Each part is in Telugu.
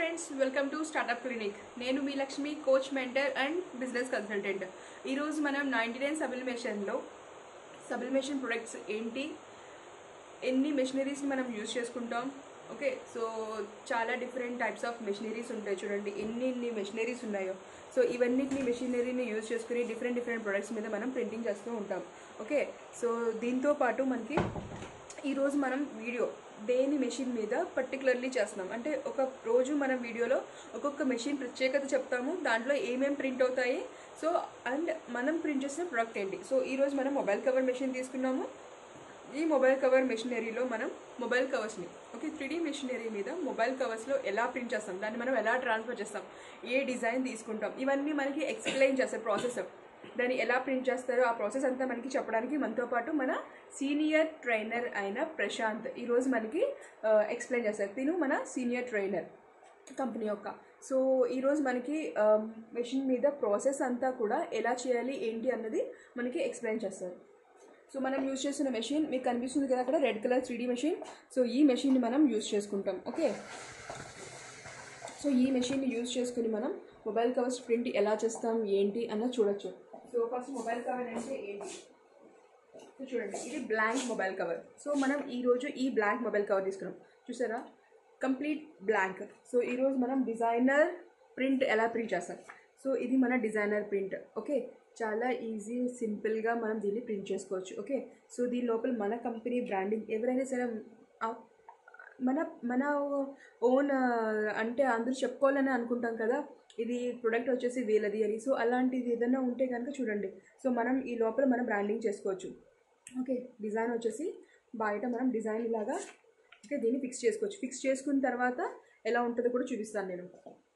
friends welcome to startup clinic నేను మీ Lakshmi coach mentor and business consultant ఈరోజు మనం నైంటీ నైన్ సబిలిమేషన్లో సబిలిమేషన్ ప్రొడక్ట్స్ ఏంటి ఎన్ని మెషినరీస్ని మనం యూజ్ చేసుకుంటాం ఓకే సో చాలా డిఫరెంట్ టైప్స్ ఆఫ్ మెషినరీస్ ఉంటాయి చూడండి ఎన్ని ఎన్ని మెషినరీస్ ఉన్నాయో సో ఇవన్నిటిని మెషినరీని యూజ్ చేసుకుని డిఫరెంట్ డిఫరెంట్ ప్రొడక్ట్స్ మీద మనం ప్రింటింగ్ చేస్తూ ఉంటాం ఓకే సో దీంతో పాటు మనకి ఈరోజు మనం వీడియో దేని మెషిన్ మీద పర్టికులర్లీ చేస్తున్నాం అంటే ఒక రోజు మనం వీడియోలో ఒక్కొక్క మెషిన్ ప్రత్యేకత చెప్తాము దాంట్లో ఏమేమి ప్రింట్ అవుతాయి సో అండ్ మనం ప్రింట్ చేసిన ప్రోడక్ట్ ఏంటి సో ఈరోజు మనం మొబైల్ కవర్ మెషిన్ తీసుకున్నాము ఈ మొబైల్ కవర్ మెషినరీలో మనం మొబైల్ కవర్స్ని ఓకే త్రీ మెషినరీ మీద మొబైల్ కవర్స్లో ఎలా ప్రింట్ చేస్తాం దాన్ని మనం ఎలా ట్రాన్స్ఫర్ చేస్తాం ఏ డిజైన్ తీసుకుంటాం ఇవన్నీ మనకి ఎక్స్ప్లెయిన్ చేస్తారు ప్రాసెస్ దాన్ని ఎలా ప్రింట్ చేస్తారో ఆ ప్రాసెస్ అంతా మనకి చెప్పడానికి మనతో పాటు మన సీనియర్ ట్రైనర్ అయిన ప్రశాంత్ ఈరోజు మనకి ఎక్స్ప్లెయిన్ చేస్తారు తిను మన సీనియర్ ట్రైనర్ కంపెనీ యొక్క సో ఈరోజు మనకి మెషిన్ మీద ప్రాసెస్ అంతా కూడా ఎలా చేయాలి ఏంటి అన్నది మనకి ఎక్స్ప్లెయిన్ చేస్తారు సో మనం యూజ్ చేస్తున్న మెషిన్ మీకు కనిపిస్తుంది కదా అక్కడ red colour three machine so ఈ మెషిన్ని మనం యూజ్ చేసుకుంటాం ఓకే సో ఈ మెషిన్ని యూజ్ చేసుకుని మనం మొబైల్ కవర్స్ ప్రింట్ ఎలా చేస్తాం ఏంటి అన్నది చూడొచ్చు సో ఫస్ట్ మొబైల్ కవర్ అంటే ఏంటి సో చూడండి ఇది బ్లాంక్ మొబైల్ కవర్ సో మనం ఈరోజు ఈ బ్లాంక్ మొబైల్ కవర్ తీసుకున్నాం చూసారా కంప్లీట్ బ్లాంక్ సో ఈరోజు మనం డిజైనర్ ప్రింట్ ఎలా ప్రింట్ చేస్తాం సో ఇది మన డిజైనర్ ప్రింట్ ఓకే చాలా ఈజీ సింపుల్గా మనం దీన్ని ప్రింట్ చేసుకోవచ్చు ఓకే సో దీని లోపల మన కంపెనీ బ్రాండింగ్ ఎవరైనా సరే ఆ- మన మన ఓన్ అంటే అందరూ చెప్పుకోవాలని అనుకుంటాం కదా ఇది ప్రొడక్ట్ వచ్చేసి వీళ్ళది అని సో అలాంటిది ఏదైనా ఉంటే కనుక చూడండి సో మనం ఈ లోపల మనం బ్రాండింగ్ చేసుకోవచ్చు ఓకే డిజైన్ వచ్చేసి బయట మనం డిజైన్ లాగా ఓకే దీన్ని ఫిక్స్ చేసుకోవచ్చు ఫిక్స్ చేసుకున్న తర్వాత ఎలా ఉంటుందో కూడా చూపిస్తాను నేను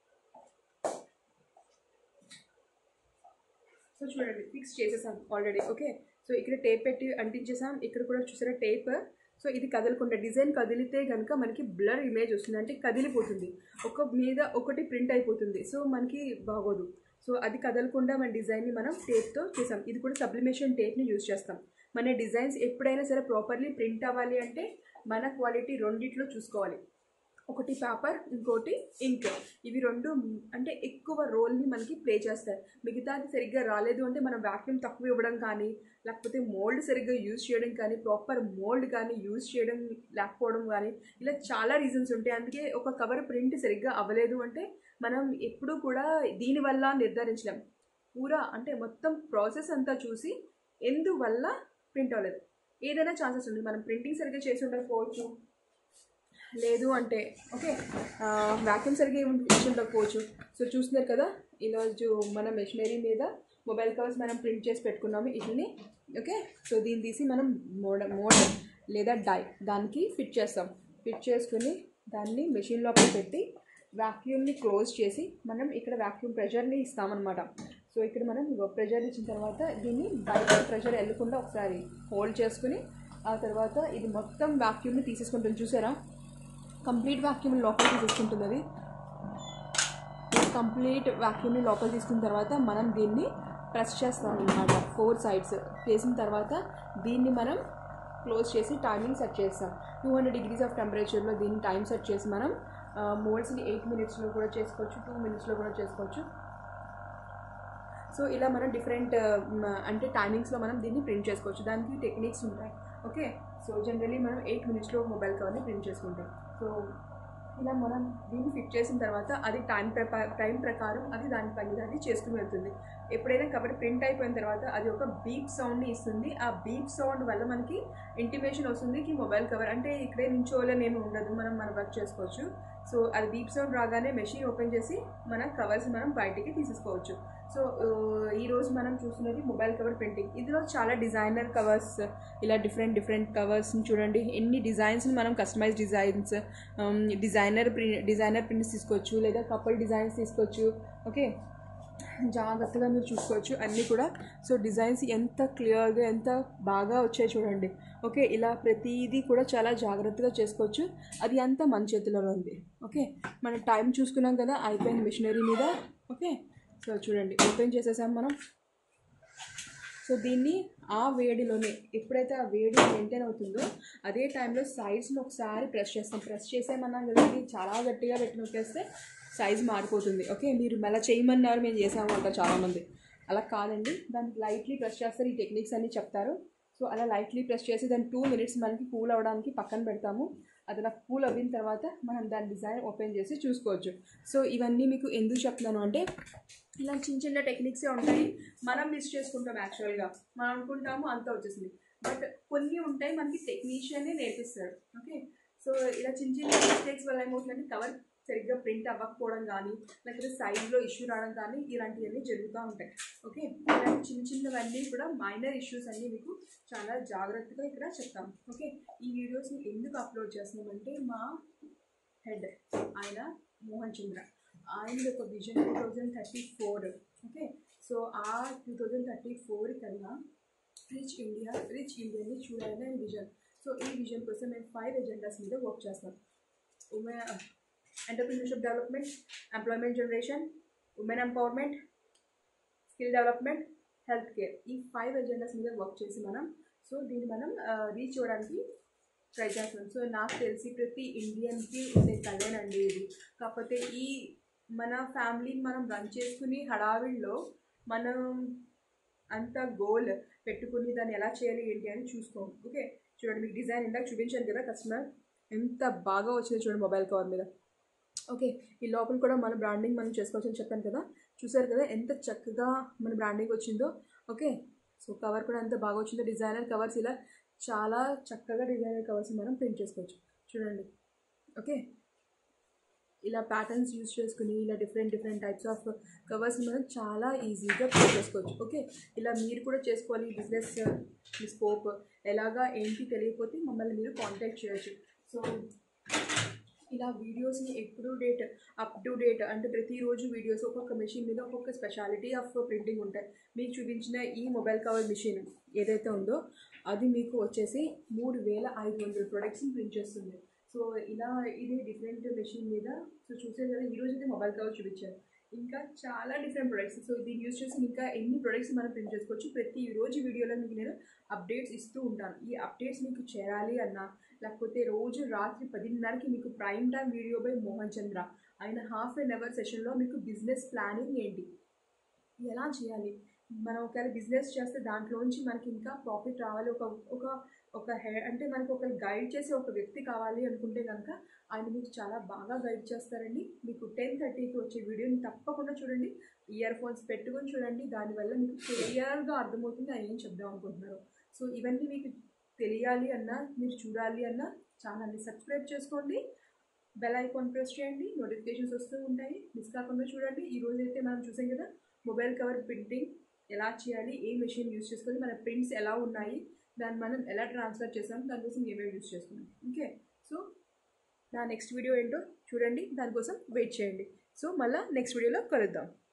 సో చూడండి ఫిక్స్ చేసేసాం ఆల్రెడీ ఓకే సో ఇక్కడ టేప్ పెట్టి అంటించేసాం ఇక్కడ కూడా చూసారా టేప్ సో ఇది కదలకుండా డిజైన్ కదిలితే కనుక మనకి బ్లర్ ఇమేజ్ వస్తుంది అంటే కదిలిపోతుంది ఒక మీద ఒకటి ప్రింట్ అయిపోతుంది సో మనకి బాగోదు సో అది కదలకుండా మన డిజైన్ని మనం టేప్తో చేసాం ఇది కూడా సబ్లిమేషన్ టేప్ని యూజ్ చేస్తాం మన డిజైన్స్ ఎప్పుడైనా సరే ప్రాపర్లీ ప్రింట్ అవ్వాలి అంటే మన క్వాలిటీ రెండిట్లో చూసుకోవాలి ఒకటి పేపర్ ఇంకోటి ఇంక్ ఇవి రెండు అంటే ఎక్కువ రోల్ని మనకి ప్లే చేస్తాయి మిగతాది సరిగ్గా రాలేదు అంటే మనం వ్యాక్యూమ్ తక్కువ ఇవ్వడం కానీ లేకపోతే మోల్డ్ సరిగ్గా యూజ్ చేయడం కానీ ప్రాపర్ మోల్డ్ కానీ యూజ్ చేయడం లేకపోవడం కానీ ఇలా చాలా రీజన్స్ ఉంటాయి అందుకే ఒక కవర్ ప్రింట్ సరిగ్గా అవ్వలేదు అంటే మనం ఎప్పుడూ కూడా దీనివల్ల నిర్ధారించలేం పూరా అంటే మొత్తం ప్రాసెస్ అంతా చూసి ఎందువల్ల ప్రింట్ అవ్వలేదు ఏదైనా ఛాన్సెస్ ఉంది మనం ప్రింటింగ్ సరిగ్గా చేసి ఉండకపోవచ్చు లేదు అంటే ఓకే వ్యాక్యూమ్ సరిగ్గా ఇచ్చి ఉండకపోవచ్చు సో చూస్తున్నారు కదా ఈరోజు మన మెషినరీ మీద మొబైల్ కవర్స్ మనం ప్రింట్ చేసి పెట్టుకున్నాము వీటిని ఓకే సో దీన్ని తీసి మనం మోడ మోడ్ లేదా డై దానికి ఫిట్ చేస్తాం ఫిట్ చేసుకుని దాన్ని మెషిన్ లోపల పెట్టి వ్యాక్యూమ్ని క్లోజ్ చేసి మనం ఇక్కడ వ్యాక్యూమ్ ప్రెషర్ని ఇస్తామన్నమాట సో ఇక్కడ మనం ప్రెషర్ ఇచ్చిన తర్వాత దీన్ని బయట ప్రెషర్ వెళ్ళకుండా ఒకసారి హోల్డ్ చేసుకుని ఆ తర్వాత ఇది మొత్తం వ్యాక్యూమ్ని తీసేసుకుంటుంది చూసారా కంప్లీట్ వాక్యూమ్ లోపల తీసుకుంటుంది అది కంప్లీట్ వాక్యూమ్ని లోపల తీసుకున్న తర్వాత మనం దీన్ని ప్రెస్ చేస్తాం అనమాట ఫోర్ సైడ్స్ చేసిన తర్వాత దీన్ని మనం క్లోజ్ చేసి టైమింగ్ సెట్ చేస్తాం టూ హండ్రెడ్ డిగ్రీస్ ఆఫ్ టెంపరేచర్లో దీన్ని టైం సెట్ చేసి మనం మోల్డ్స్ని ఎయిట్ మినిట్స్లో కూడా చేసుకోవచ్చు టూ మినిట్స్లో కూడా చేసుకోవచ్చు సో ఇలా మనం డిఫరెంట్ అంటే టైమింగ్స్లో మనం దీన్ని ప్రింట్ చేసుకోవచ్చు దానికి టెక్నిక్స్ ఉంటాయి ఓకే సో జనరలీ మనం ఎయిట్ మినిట్స్లో మొబైల్ కవర్ని ప్రింట్ చేసుకుంటాం సో ఇలా మనం దీన్ని ఫిట్ చేసిన తర్వాత అది టైం ప్రకా టైం ప్రకారం అది దాని పని అది చేసుకుని వెళ్తుంది ఎప్పుడైనా కవర్ ప్రింట్ అయిపోయిన తర్వాత అది ఒక బీప్ సౌండ్ని ఇస్తుంది ఆ బీప్ సౌండ్ వల్ల మనకి ఇంటిమేషన్ వస్తుంది కి మొబైల్ కవర్ అంటే ఇక్కడే నించోవాలని ఏమి ఉండదు మనం మన వర్క్ చేసుకోవచ్చు సో అది బీప్ సౌండ్ రాగానే మెషిన్ ఓపెన్ చేసి మన కవర్స్ మనం బయటికి తీసేసుకోవచ్చు సో ఈరోజు మనం చూస్తున్నది మొబైల్ కవర్ ప్రింటింగ్ ఇందులో చాలా డిజైనర్ కవర్స్ ఇలా డిఫరెంట్ డిఫరెంట్ కవర్స్ని చూడండి ఎన్ని డిజైన్స్ని మనం customize designs designer print designer prints తీసుకోవచ్చు లేదా కపుల్ డిజైన్స్ తీసుకోవచ్చు ఓకే జాగ్రత్తగా మీరు చూసుకోవచ్చు అన్నీ కూడా సో డిజైన్స్ ఎంత క్లియర్గా ఎంత బాగా వచ్చాయి చూడండి ఓకే ఇలా ప్రతిదీ కూడా చాలా జాగ్రత్తగా చేసుకోవచ్చు అది అంతా మన చేతిలోనే ఉంది ఓకే మనం టైం చూసుకున్నాం కదా అయిపోయింది మిషనరీ మీద ఓకే సో చూడండి ఓపెన్ చేసేసాం మనం సో దీన్ని ఆ వేడిలోనే ఎప్పుడైతే ఆ వేడి మెయింటైన్ అవుతుందో అదే టైంలో సైడ్స్ని ఒకసారి ప్రెస్ చేస్తాం ప్రెస్ చేసేమన్నాం కదా ఇది చాలా గట్టిగా పెట్టి నొక్కేస్తే సైజ్ మారిపోతుంది ఓకే మీరు మళ్ళీ చేయమన్నారు మేము చేసాము అంటారు చాలామంది అలా కాదండి దానికి లైట్లీ ప్రెస్ చేస్తారు ఈ టెక్నిక్స్ అన్నీ చెప్తారు సో అలా లైట్లీ ప్రెస్ చేసి దాన్ని టూ మినిట్స్ మనకి కూల్ అవ్వడానికి పక్కన పెడతాము అది అలా కూల్ అయిన తర్వాత మనం దాని డిజైన్ ఓపెన్ చేసి చూసుకోవచ్చు సో ఇవన్నీ మీకు ఎందుకు చెప్తున్నాను అంటే ఇలా చిన్న చిన్న టెక్నిక్సే ఉంటాయి మనం మిస్ చేసుకుంటాం యాక్చువల్గా మనం అనుకుంటాము అంతా వచ్చేసింది బట్ కొన్ని ఉంటాయి మనకి టెక్నీషియనే నేర్పిస్తారు ఓకే సో ఇలా చిన్న చిన్న మిస్టేక్స్ వల్ల ఏమవుతుందంటే కవర్ సరిగ్గా ప్రింట్ అవ్వకపోవడం కానీ లేకపోతే సైజ్లో ఇష్యూ రావడం కానీ ఇలాంటివన్నీ జరుగుతూ ఉంటాయి ఓకే ఇలాంటి చిన్న చిన్నవన్నీ కూడా మైనర్ ఇష్యూస్ అన్నీ మీకు చాలా జాగ్రత్తగా ఇక్కడ చెప్తాం ఓకే ఈ వీడియోస్ని ఎందుకు అప్లోడ్ చేస్తున్నామంటే మా హెడ్ ఆయన మోహన్ చంద్ర ఆయన ఒక vision two thousand thirty four okay so ఆ టూ థౌజండ్ థర్టీ ఫోర్ కన్నా రిచ్ ఇండియా రిచ్ ఇండియాని చూడాలని ఆయన విజన్ సో ఈ విజన్ కోసం మేము ఫైవ్ ఎజెండాస్ మీద వర్క్ చేస్తాం women entrepreneurship development employment generation women empowerment skill development health care ఈ ఫైవ్ ఎజెండాస్ మీద వర్క్ చేసి మనం సో దీన్ని మనం రీచ్ అవ్వడానికి ట్రై చేస్తున్నాం సో నాకు తెలిసి ప్రతి ఇండియన్కి ఉండే కళేనండి ఇది కాకపోతే ఈ మన ఫ్యామిలీని మనం రన్ చేసుకుని హడావిడిలో మనం అంత గోల్ పెట్టుకుని దాన్ని ఎలా చేయాలి ఏంటి అని చూసుకోం ఓకే చూడండి మీకు డిజైన్ ఇందాక చూపించాను కదా కస్టమర్ ఎంత బాగా వచ్చిందో చూడండి మొబైల్ కవర్ మీద ఓకే ఈ లోపల కూడా మన బ్రాండింగ్ మనం చేసుకోవచ్చు అని చెప్పాను కదా చూసారు కదా ఎంత చక్కగా మన బ్రాండింగ్ వచ్చిందో ఓకే సో కవర్ కూడా ఎంత బాగా వచ్చిందో డిజైనర్ కవర్స్ ఇలా చాలా చక్కగా డిజైనర్ కవర్స్ మనం ప్రింట్ చేసుకోవచ్చు చూడండి ఓకే ఇలా ప్యాటర్న్స్ యూజ్ చేసుకుని ఇలా different different types of covers మనం చాలా ఈజీగా ప్రింట్ చేసుకోవచ్చు ఓకే ఇలా మీరు కూడా చేసుకోవాలి బిజినెస్ మీ స్కోప్ ఎలాగా ఏంటి తెలియకపోతే మమ్మల్ని మీరు కాంటాక్ట్ చేయొచ్చు సో ఇలా వీడియోస్ని ఎప్పుడు డేట్ అప్ టు డేట్ అంటే ప్రతిరోజు వీడియోస్ ఒక్కొక్క మెషిన్ మీద ఒక్కొక్క స్పెషాలిటీ ఆఫ్ ప్రింటింగ్ ఉంటాయి మీకు చూపించిన ఈ మొబైల్ కవర్ మిషన్ ఏదైతే ఉందో అది మీకు వచ్చేసి మూడు వేల ఐదు వందల ప్రొడక్ట్స్ని ప్రింట్ చేస్తుంది సో ఇలా ఇది డిఫరెంట్ మెషిన్ మీద సో చూసారు కదా ఈరోజు అయితే మొబైల్ కవర్ చూపించాను ఇంకా చాలా డిఫరెంట్ ప్రొడక్ట్స్ సో దీన్ని యూస్ చేసి ఇంకా ఎన్ని ప్రొడక్ట్స్ మనం ప్రింట్ చేసుకోవచ్చు ప్రతి రోజు వీడియోలో మీకు నేను అప్డేట్స్ ఇస్తూ ఉంటాను ఈ అప్డేట్స్ మీకు చేరాలి అన్నా లేకపోతే రోజు రాత్రి పదిన్నరకి మీకు prime time video by Mohan Chandra ఆయన హాఫ్ అన్ అవర్ సెషన్లో మీకు బిజినెస్ ప్లానింగ్ ఏంటి ఎలా చేయాలి మనం ఒకవేళ బిజినెస్ చేస్తే దాంట్లోంచి మనకి ఇంకా ప్రాఫిట్ రావాలి ఒక ఒక ఒక హె అంటే మనకు ఒక గైడ్ చేసే ఒక వ్యక్తి కావాలి అనుకుంటే కనుక ఆయన మీకు చాలా బాగా గైడ్ చేస్తారండి మీకు టెన్ థర్టీకి వచ్చే వీడియోని తప్పకుండా చూడండి ఇయర్ ఫోన్స్ పెట్టుకొని చూడండి దానివల్ల మీకు క్లియర్గా అర్థమవుతుంది ఆయన ఏం చెప్దాం అనుకుంటున్నారు సో ఇవన్నీ మీకు తెలియాలి అన్నా మీరు చూడాలి అన్నా ఛానల్ని సబ్స్క్రైబ్ చేసుకోండి బెల్ ఐకాన్ ప్రెస్ చేయండి నోటిఫికేషన్స్ వస్తూ ఉంటాయి మిస్ కాకుండా చూడండి ఈ రోజు అయితే మనం చూసాం కదా మొబైల్ కవర్ ప్రింటింగ్ ఎలా చేయాలి ఏ మెషిన్ యూస్ చేసుకొని మన ప్రింట్స్ ఎలా ఉన్నాయి దాన్ని మనం ఎలా ట్రాన్స్ఫర్ చేసాం దానికోసం ఏమేమి యూస్ చేసుకున్నాం ఓకే సో నా నెక్స్ట్ వీడియో ఏంటో చూడండి దానికోసం వెయిట్ చేయండి సో మళ్ళీ నెక్స్ట్ వీడియోలో కలుద్దాం